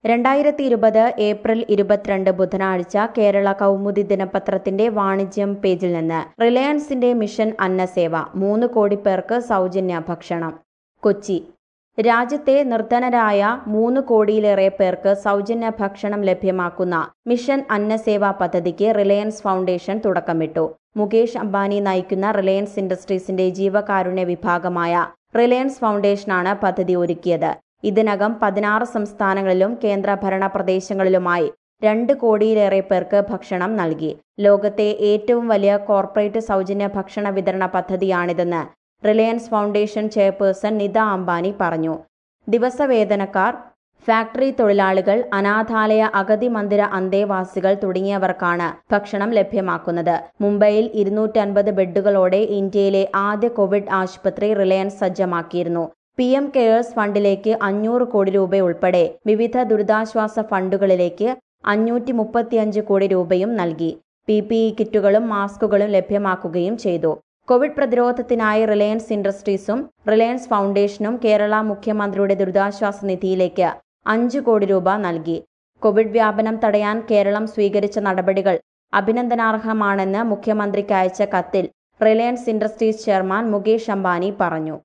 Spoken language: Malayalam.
രണ്ടായിരത്തി ഇരുപത് ഏപ്രിൽ ഇരുപത്തിരണ്ട് ബുധനാഴ്ച കേരള കൗമുദി ദിനപത്രത്തിന്റെ വാണിജ്യം പേജിൽ നിന്ന് റിലയൻസിന്റെ മിഷൻ അന്നസേവ മൂന്ന് കോടി പേർക്ക് സൗജന്യ ഭക്ഷണം കൊച്ചി രാജ്യത്തെ നിർധനരായ മൂന്ന് കോടിയിലേറെ പേർക്ക് സൗജന്യ ഭക്ഷണം ലഭ്യമാക്കുന്ന മിഷൻ അന്നസേവ പദ്ധതിക്ക് റിലയൻസ് ഫൗണ്ടേഷൻ തുടക്കമിട്ടു മുകേഷ് അംബാനി നയിക്കുന്ന റിലയൻസ് ഇൻഡസ്ട്രീസിന്റെ ജീവകാരുണ്യ വിഭാഗമായ റിലയൻസ് ഫൗണ്ടേഷനാണ് പദ്ധതി ഒരുക്കിയത് ഇതിനകം പതിനാറ് സംസ്ഥാനങ്ങളിലും കേന്ദ്രഭരണ പ്രദേശങ്ങളിലുമായി രണ്ട് കോടിയിലേറെ പേർക്ക് ഭക്ഷണം നൽകി ലോകത്തെ ഏറ്റവും വലിയ കോർപ്പറേറ്റ് സൗജന്യ ഭക്ഷണ വിതരണ പദ്ധതിയാണിതെന്ന് Reliance foundation chairperson Nita Ambani പറഞ്ഞു ദിവസവേതനക്കാർ ഫാക്ടറി തൊഴിലാളികൾ അനാഥാലയ അഗതി മന്ദിര അന്തേവാസികൾ തുടങ്ങിയവർക്കാണ് ഭക്ഷണം ലഭ്യമാക്കുന്നത് മുംബൈയിൽ ഇരുന്നൂറ്റൻപത് ബെഡുകളോടെ ഇന്ത്യയിലെ ആദ്യ കോവിഡ് ആശുപത്രി റിലയൻസ് സജ്ജമാക്കിയിരുന്നു പി എം കെയേഴ്സ് ഫണ്ടിലേക്ക് അഞ്ഞൂറ് കോടി രൂപ ഉൾപ്പെടെ വിവിധ ദുരിതാശ്വാസ ഫണ്ടുകളിലേക്ക് അഞ്ഞൂറ്റി മുപ്പത്തിയഞ്ച് കോടി രൂപയും നൽകി പി പി ഇ കിറ്റുകളും മാസ്കുകളും ലഭ്യമാക്കുകയും ചെയ്തു കോവിഡ് പ്രതിരോധത്തിനായി റിലയൻസ് ഇൻഡസ്ട്രീസും റിലയൻസ് ഫൗണ്ടേഷനും കേരള മുഖ്യമന്ത്രിയുടെ ദുരിതാശ്വാസ നിധിയിലേക്ക് അഞ്ച് കോടി രൂപ നൽകി കോവിഡ് വ്യാപനം തടയാൻ കേരളം സ്വീകരിച്ച നടപടികൾ അഭിനന്ദനാർഹമാണെന്ന് മുഖ്യമന്ത്രിക്ക് അയച്ച കത്തിൽ Reliance Industries chairman Mukesh Ambani പറഞ്ഞു